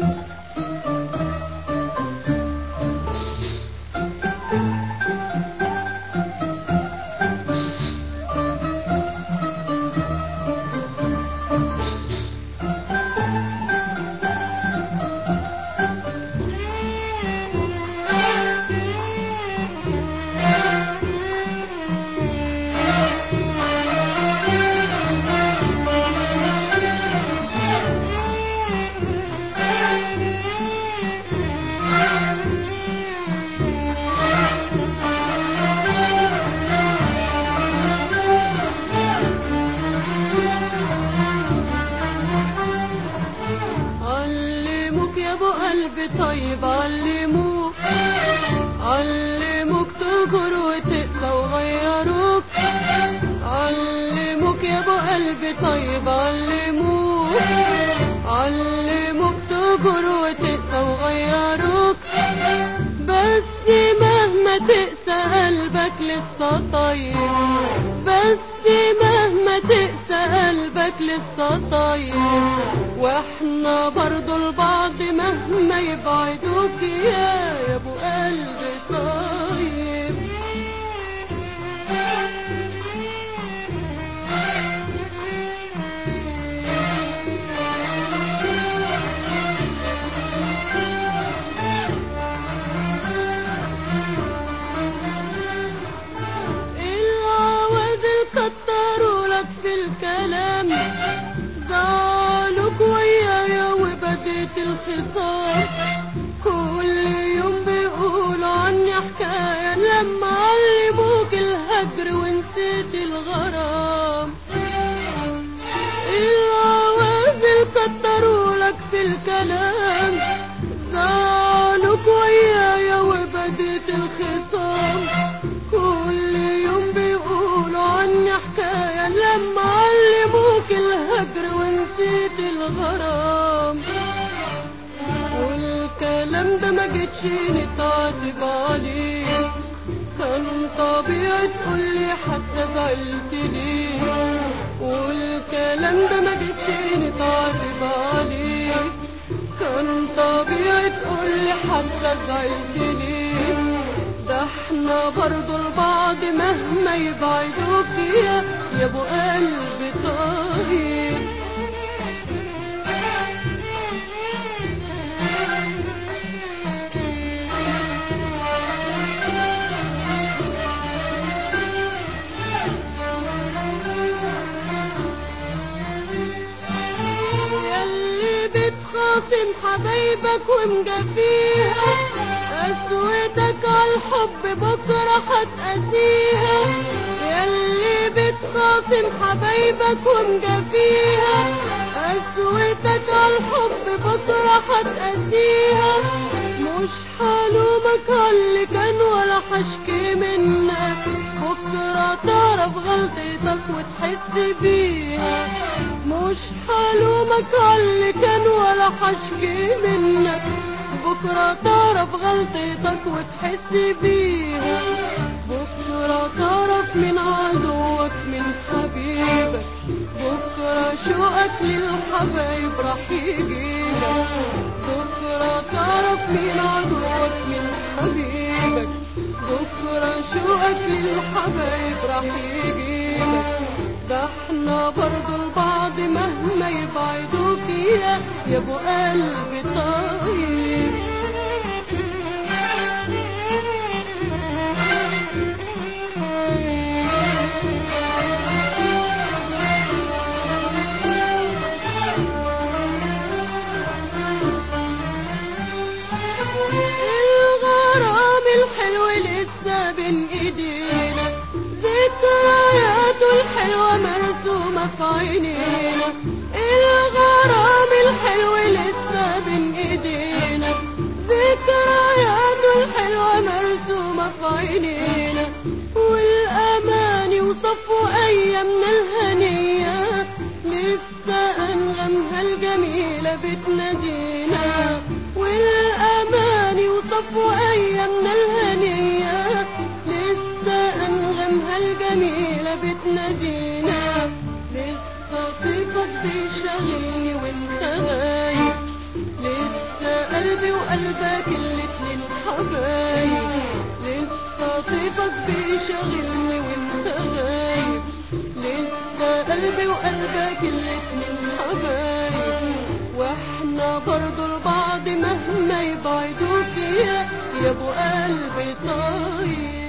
علموك يا ابو قلبي طيب علموك علموك تكبر وتقسى وغيروك علموك يا ابو قلبي طيب علموك علموك تكبر وتقسى وغيروك بس مهما تقسى قلبك لسه طيب بس مهما تقسى قلبك لسه طيب واحنا برضو البعض مهما يبعدوك يا يا ابو قلبي طيب العوادل كتروا لك في الكلام زعلوك ويايا وبديت الخصام كل يوم بيقولوا عني حكاية لما علموك الهجر ونسيت الغرام العوازل كتروا لك في الكلام زعلوك ويايا وبديت الخصام كل يوم بيقولوا عني حكاية لما علموك الهجر ونسيت الغرام والكلام ده ما جيتش نتعاتب عليه كان طبيعي تقولي حتى زعلت ليه والكلام ده ما جيتش نتعاتب عليه كان طبيعي تقولي حتى زعلت ليه ده احنا برضو البعض مهما يبعدوك يا يا ابو قلبي طيب ياللي بتخاصم حبايبك ومجفيها قسوتك عالحب بكرة هتقاسيها ياللي بتخاصم حبايبك ومجفيها قسوتك عالحب بكرة هتقاسيها مش حلومك عاللي كان ولا حشكي منك بكرة تعرف غلطتك وتحس بيها مش حلومك عاللي كان ولا حشكي منك بكرة تعرف غلطتك وتحس بيها بكرة تعرف من عدوك من حبيبك بكرة شوقك للحبايب راح يجيلك بكرة تعرف من عدوك من حبيبك بكرة شوقك للحبايب راح يجيلك ده احنا برضو البعض مهما يبعدوك يا يا ابو قلبي طيب الغرام الحلو لسه بين ايدينا ذكرياته الحلوة مرسومة في عينينا الغرام الحلو لسه بين ايدينا ذكرياته الحلوة مرسومة في عينينا والاماني وصفوا ايامنا الهنية لسه انغمها الجميلة بتنادينا والاماني وصفوا ايامنا الهنية لسه انغمها الجميلة بتنادينا لسه طيفك بيشغلني وانت غايب لسه قلبي وقلبك الاتنين حبايب لسه طيبك بيشغلني وانت غايب لسه قلبي وقلبك الاتنين حبايب واحنا برضو لبعض مهما يبعدوا فيها يا ابو قلبي طيب